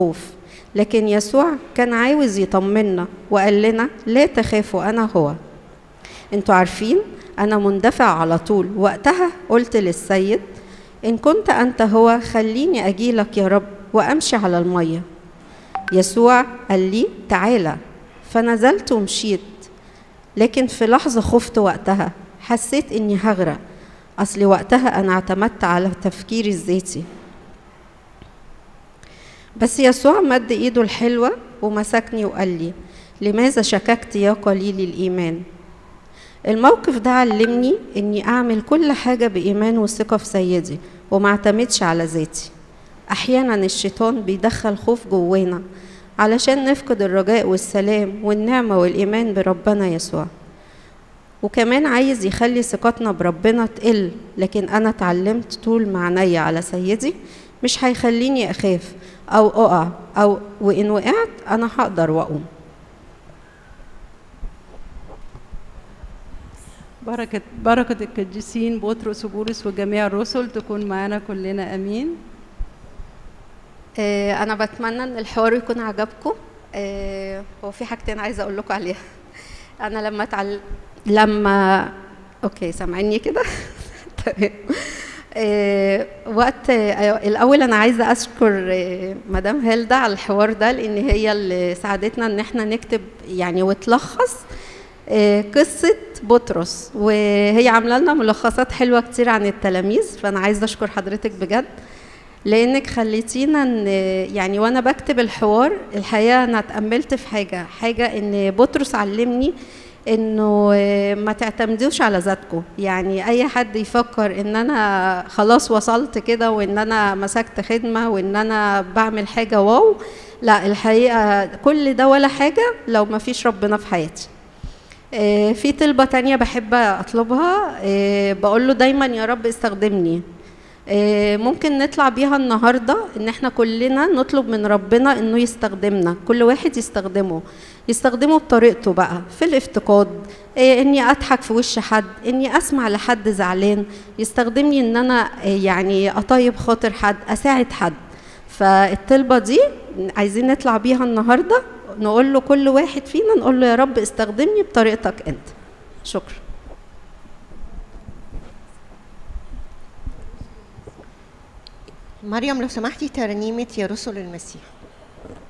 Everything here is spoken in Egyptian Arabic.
خوف لكن يسوع كان عاوز يطمنا وقال لنا لا تخافوا انا هو انتوا عارفين انا مندفع على طول وقتها قلت للسيد ان كنت انت هو خليني اجيلك يا رب وامشي على الميه يسوع قال لي تعالى فنزلت ومشيت لكن في لحظة خفت وقتها حسيت إني هغرق أصل وقتها أنا اعتمدت على تفكيري الذاتي بس يسوع مد إيده الحلوة ومسكني وقال لي لماذا شككت يا قليل الإيمان الموقف ده علمني إني أعمل كل حاجة بإيمان وثقة في سيدي وما اعتمدش على ذاتي أحيانا الشيطان بيدخل خوف جوانا علشان نفقد الرجاء والسلام والنعمة والإيمان بربنا يسوع وكمان عايز يخلي ثقتنا بربنا تقل لكن أنا اتعلمت طول ما عينيا على سيدي مش هيخليني أخاف أو أقع أو وإن وقعت أنا هقدر وأقوم بركة بركة القديسين بطرس وبولس وجميع الرسل تكون معانا كلنا امين آه، أنا بتمنى إن الحوار يكون عجبكم آه، هو في حاجتين عايزة أقول لكم عليها أنا لما اتعل... لما أوكي سامعيني كده تمام آه، وقت آه، الأول أنا عايزة أشكر آه، مدام هيلدا على الحوار ده لأن هي اللي ساعدتنا إن إحنا نكتب يعني وتلخص آه، قصة بطرس وهي عاملة لنا ملخصات حلوة كتير عن التلاميذ فأنا عايزة أشكر حضرتك بجد لانك خليتينا ان يعني وانا بكتب الحوار الحقيقه انا اتاملت في حاجه حاجه ان بطرس علمني انه ما تعتمدوش على ذاتكم يعني اي حد يفكر ان انا خلاص وصلت كده وان انا مسكت خدمه وان انا بعمل حاجه واو لا الحقيقه كل ده ولا حاجه لو ما فيش ربنا في حياتي آه، في طلبة تانية بحب أطلبها آه، بقول له دايما يا رب استخدمني آه، ممكن نطلع بيها النهارده ان احنا كلنا نطلب من ربنا انه يستخدمنا كل واحد يستخدمه يستخدمه بطريقته بقى في الافتقاد آه، اني اضحك في وش حد اني اسمع لحد زعلان يستخدمني ان انا آه، يعني اطيب خاطر حد اساعد حد فالطلبه دي عايزين نطلع بيها النهارده نقول له كل واحد فينا نقول له يا رب استخدمني بطريقتك انت شكرا مريم لو سمحتي ترنيمة يا رسل المسيح